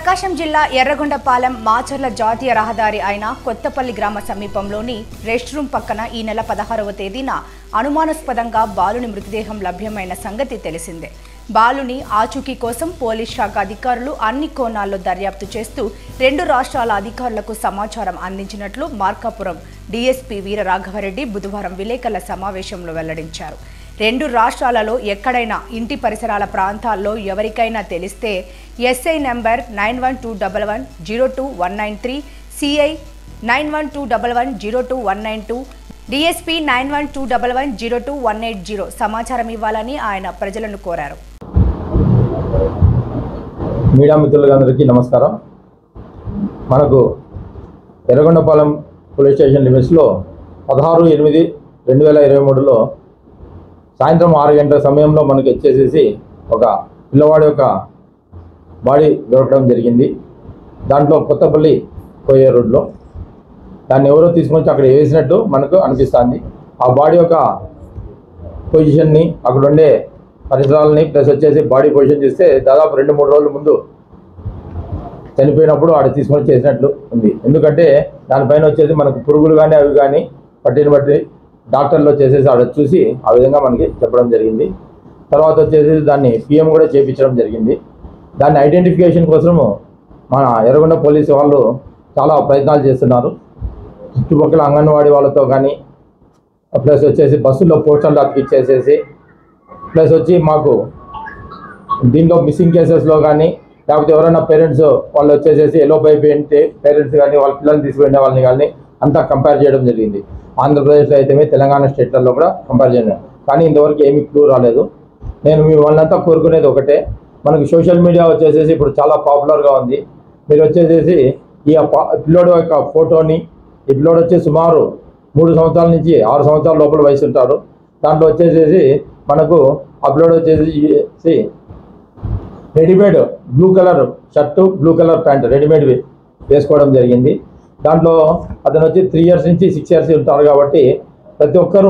ప్రకాశం జిల్లా ఎర్రగొండపాలెం మాచర్ల జాతీయ రహదారి అయిన కొత్తపల్లి గ్రామ సమీపంలోని రెస్ట్ రూమ్ పక్కన ఈ నెల పదహారవ తేదీన అనుమానాస్పదంగా బాలుని మృతదేహం లభ్యమైన సంగతి తెలిసిందే బాలుని ఆచూకీ కోసం పోలీస్ శాఖ అధికారులు అన్ని కోణాల్లో దర్యాప్తు చేస్తూ రెండు రాష్ట్రాల అధికారులకు సమాచారం అందించినట్లు మార్కాపురం డీఎస్పీ వీర రాఘవరెడ్డి బుధవారం విలేకరుల సమావేశంలో వెల్లడించారు రెండు రాష్ట్రాలలో ఎక్కడైనా ఇంటి పరిసరాల ప్రాంతాల్లో ఎవరికైనా తెలిస్తే SI number nine one two double one zero two one nine three CI nine one two double one zero two one nine two DSP nine one two double one zero two one eight zero సమాచారం ఇవ్వాలని ఆయన ప్రజలను కోరారు media మిత్రులందరికీ నమస్కారం మనకు Yerragondapalem police station లిమిట్స్లో పదహారు ఎనిమిది రెండు వేల ఇరవై మూడులో సాయంత్రం ఆరు గంటల సమయంలో మనకి వచ్చేసేసి ఒక పిల్లవాడి యొక్క బాడీ దొరకడం జరిగింది దాంట్లో కొత్తపల్లి పోయే రోడ్లో దాన్ని ఎవరో తీసుకొచ్చి అక్కడ వేసినట్టు మనకు అనిపిస్తుంది ఆ బాడీ యొక్క పొజిషన్ని అక్కడ ఉండే పరిసరాలని ప్లస్ వచ్చేసి బాడీ పొజిషన్ చూస్తే దాదాపు రెండు మూడు రోజుల ముందు చనిపోయినప్పుడు ఆడ తీసుకొని చేసినట్లు ఉంది ఎందుకంటే దానిపైన వచ్చేసి మనకు పురుగులు కానీ అవి కానీ పట్టిన బట్టి డాక్టర్లో చేసేసి ఆడ చూసి ఆ విధంగా మనకి చెప్పడం జరిగింది తర్వాత వచ్చేసి దాన్ని పిఎం కూడా చేపించడం జరిగింది దాన్ని ఐడెంటిఫికేషన్ కోసము మన ఎర్రగొండ పోలీసు వాళ్ళు చాలా ప్రయత్నాలు చేస్తున్నారు చుట్టుపక్కల అంగన్వాడీ వాళ్ళతో కానీ ప్లస్ వచ్చేసి బస్సుల్లో పోస్టర్లు అతికిచ్చేసేసి ప్లస్ వచ్చి మాకు దీంట్లో మిస్సింగ్ కేసెస్లో కానీ లేకపోతే ఎవరైనా పేరెంట్స్ వాళ్ళు వచ్చేసేసి ఎలో అయిపోయింటే పేరెంట్స్ కానీ వాళ్ళ పిల్లల్ని తీసుకువెళ్ళే వాళ్ళని కానీ అంతా కంపేర్ చేయడం జరిగింది ఆంధ్రప్రదేశ్లో అయితేనే తెలంగాణ స్టేట్లలో కూడా కంపేర్ చేయడం కానీ ఇంతవరకు ఏమీ క్లూ రాలేదు నేను మీ వాళ్ళంతా కోరుకునేది ఒకటే మనకి సోషల్ మీడియా వచ్చేసేసి ఇప్పుడు చాలా పాపులర్గా ఉంది మీరు వచ్చేసేసి ఈ పా- పిల్లోడు యొక్క ఫోటోని ఈ పిల్లోడు వచ్చి సుమారు మూడు సంవత్సరాల నుంచి ఆరు సంవత్సరాల లోపల వయసు ఉంటారు దాంట్లో వచ్చేసేసి మనకు అప్లోడ్ వచ్చేసి readymade blue colour shirt blue colour pant readymade వేసుకోవడం జరిగింది దాంట్లో అతను వచ్చి త్రీ ఇయర్స్ నుంచి సిక్స్ ఇయర్స్ ఉంటారు కాబట్టి ప్రతి ఒక్కరూ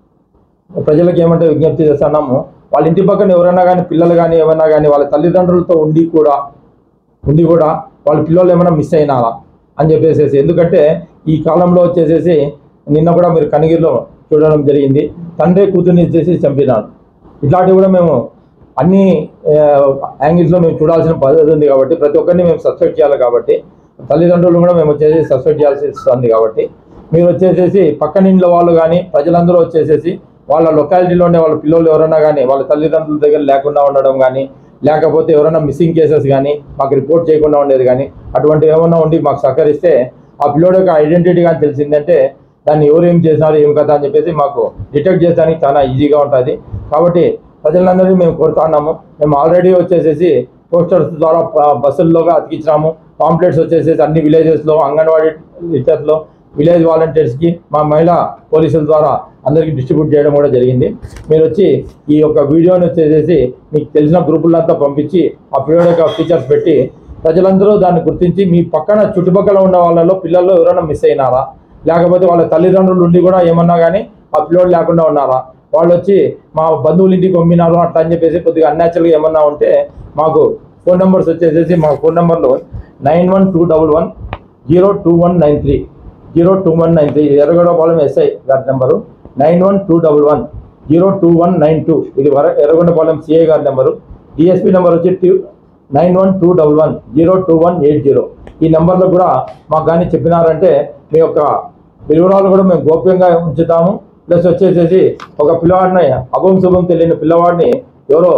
ప్రజలకు ఏమంటే విజ్ఞప్తి చేస్తున్నాము వాళ్ళ ఇంటి పక్కన ఎవరైనా కానీ పిల్లలు కానీ ఏమైనా కానీ వాళ్ళ తల్లిదండ్రులతో ఉండి కూడా ఉండి కూడా వాళ్ళ పిల్లలు ఏమైనా మిస్ అయినారా అని చెప్పేసి ఎందుకంటే ఈ కాలంలో వచ్చేసేసి నిన్న కూడా మీరు కనిగిరిలో చూడడం జరిగింది తండ్రి కూతుర్ని ఇచ్చేసి చంపినాడు ఇట్లాంటివి కూడా మేము అన్ని యాంగిల్స్లో మేము చూడాల్సిన పద్ధతి ఉంది కాబట్టి ప్రతి ఒక్కరిని మేము సస్పెక్ట్ చేయాలి కాబట్టి తల్లిదండ్రులు కూడా మేము వచ్చేసి సస్పెక్ట్ చేయాల్సి వస్తుంది కాబట్టి మీరు వచ్చేసేసి పక్కన ఇంట్లో వాళ్ళు కానీ ప్రజలందరూ వచ్చేసేసి వాళ్ళ లొకాలిటీలో ఉండే వాళ్ళ పిల్లలు ఎవరైనా కానీ వాళ్ళ తల్లిదండ్రుల దగ్గర లేకుండా ఉండడం కానీ లేకపోతే ఎవరైనా మిస్సింగ్ కేసెస్ కానీ మాకు రిపోర్ట్ చేయకుండా ఉండేది కానీ అటువంటివి ఏమన్నా ఉండి మాకు సహకరిస్తే ఆ పిల్లోడు యొక్క ఐడెంటిటీ కానీ తెలిసిందంటే దాన్ని ఎవరు ఏం చేసినారు ఏం కదా అని చెప్పేసి మాకు డిటెక్ట్ చేయడానికి చాలా ఈజీగా ఉంటుంది కాబట్టి ప్రజలందరినీ మేము కోరుతున్నాము మేము ఆల్రెడీ వచ్చేసేసి పోస్టర్స్ ద్వారా ప- బస్సుల్లోగా అతికించినాము పాంప్లెట్స్ వచ్చేసేసి అన్ని విలేజెస్లో అంగన్వాడీ టీచర్స్లో విలేజ్ వాలంటీర్స్కి మా మహిళా పోలీసుల ద్వారా అందరికీ డిస్ట్రిబ్యూట్ చేయడం కూడా జరిగింది మీరు వచ్చి ఈ యొక్క వీడియోని వచ్చేసేసి మీకు తెలిసిన గ్రూపులంతా పంపించి ఆ పీరియడ్ యొక్క ఫీచర్స్ పెట్టి ప్రజలందరూ దాన్ని గుర్తించి మీ పక్కన చుట్టుపక్కల ఉన్న వాళ్ళలో పిల్లల్లో ఎవరైనా మిస్ అయినారా లేకపోతే వాళ్ళ తల్లిదండ్రులు ఉండి కూడా ఏమన్నా కానీ ఆ పిల్లోడు లేకుండా ఉన్నారా వాళ్ళు వచ్చి మా బంధువుల ఇంటికి పంపినారు అట్లా అని చెప్పేసి కొద్దిగా అన్యాచురల్గా ఏమన్నా ఉంటే మాకు ఫోన్ నెంబర్స్ వచ్చేసేసి మా ఫోన్ నెంబర్లు nine one two double one zero two one nine three zero two one nine three Yerragondapalem SI గారి number nine one two double one zero two one nine two ఇది వర ఎర్రగొండపాలెం సిఐ గారి number DSP number వచ్చి two nine one two double one zero two one eight zero ఈ నెంబర్లో కూడా మాకు కానీ చెప్పినారంటే మీ యొక్క వివరాలు కూడా మేము గోప్యంగా ఉంచుతాము ప్లస్ వచ్చేసేసి ఒక పిల్లవాడిని అభం శుభం తెలియని పిల్లవాడిని ఎవరో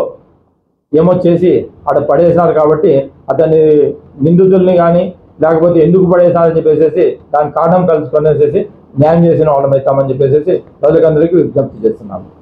ఏమో చేసి అక్కడ పడేసినారు కాబట్టి అతని నిందితుల్ని కానీ లేకపోతే ఎందుకు పడేసినారని చెప్పేసి దాని కారణం కలుసుకొనేసేసి న్యాయం చేసిన వాళ్ళం అవుతామని చెప్పేసి ప్రజలందరికీ విజ్ఞప్తి చేస్తున్నాము